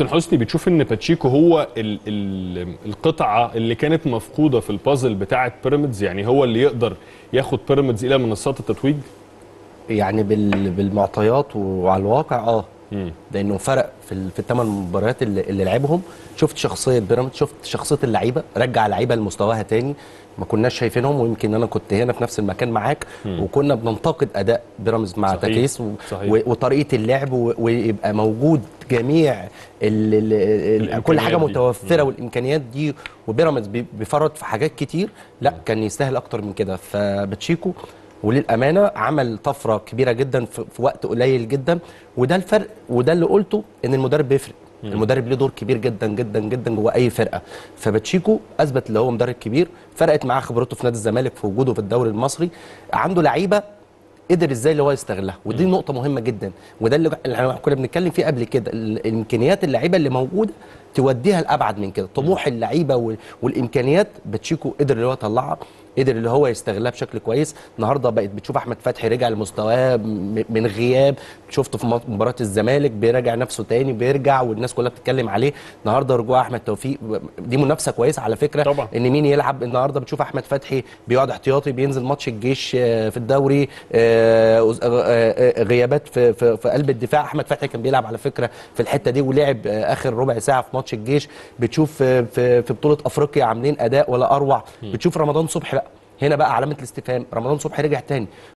كابتن حسني بتشوف ان باتشيكو هو ال ال القطعه اللي كانت مفقوده في البازل بتاعه بيراميدز يعني هو اللي يقدر ياخد بيراميدز الى منصات التتويج يعني بال... بالمعطيات وعلى الواقع اه مم. لانه فرق في ال... في الثمان مباريات اللي, اللي لعبهم شفت شخصيه بيراميدز شفت شخصيه اللعيبه رجع لعيبه لمستواها تاني ما كناش شايفينهم ويمكن انا كنت هنا في نفس المكان معاك وكنا بننتقد اداء بيراميدز مع صحيح. تكيس و... صحيح. و... وطريقه اللعب و... ويبقى موجود جميع ال... ال... ال... كل حاجه الإمكانيات دي. متوفره والامكانيات دي وبيراميدز بي- بيفرط في حاجات كتير لا كان يستاهل اكتر من كده فباتشيكو وللامانه عمل طفره كبيره جدا في, في وقت قليل جدا وده الفرق وده اللي قلته ان المدرب بيفرق المدرب ليه دور كبير جدا جدا جدا جوه اي فرقه فباتشيكو اثبت ان هو مدرب كبير فرقت معاه خبرته في نادي الزمالك في وجوده في الدوري المصري عنده لعيبه قدر ازاي اللي هو يستغلها ودي نقطه مهمه جدا وده اللي اللي كنا بنتكلم فيه قبل كده ال- الامكانيات اللعيبه اللي موجوده توديها لابعد من كده طموح اللعيبه وال- والامكانيات باتشيكو قدر اللي هو يطلعها قدر اللي هو يستغلها بشكل كويس النهارده بقت بتشوف احمد فتحي رجع لمستواه م- من غياب شفته في م- مباراه الزمالك بيراجع نفسه تاني بيرجع والناس كلها بتتكلم عليه النهارده رجوع احمد توفيق دي منافسه كويسه على فكره طبعا. ان مين يلعب النهارده بتشوف احمد فتحي بيقعد احتياطي بينزل ماتش الجيش آه، في الدوري آه، آه، آه، غيابات في في في قلب الدفاع احمد فتحي كان بيلعب على فكره في الحته دي ولعب آه، اخر ربع ساعه في ماتش الجيش بتشوف في في في بطوله افريقيا عاملين اداء ولا اروع بتشوف رمضان صبحي بقى هنا بقى علامه الاستفهام رمضان صبحي رجع تاني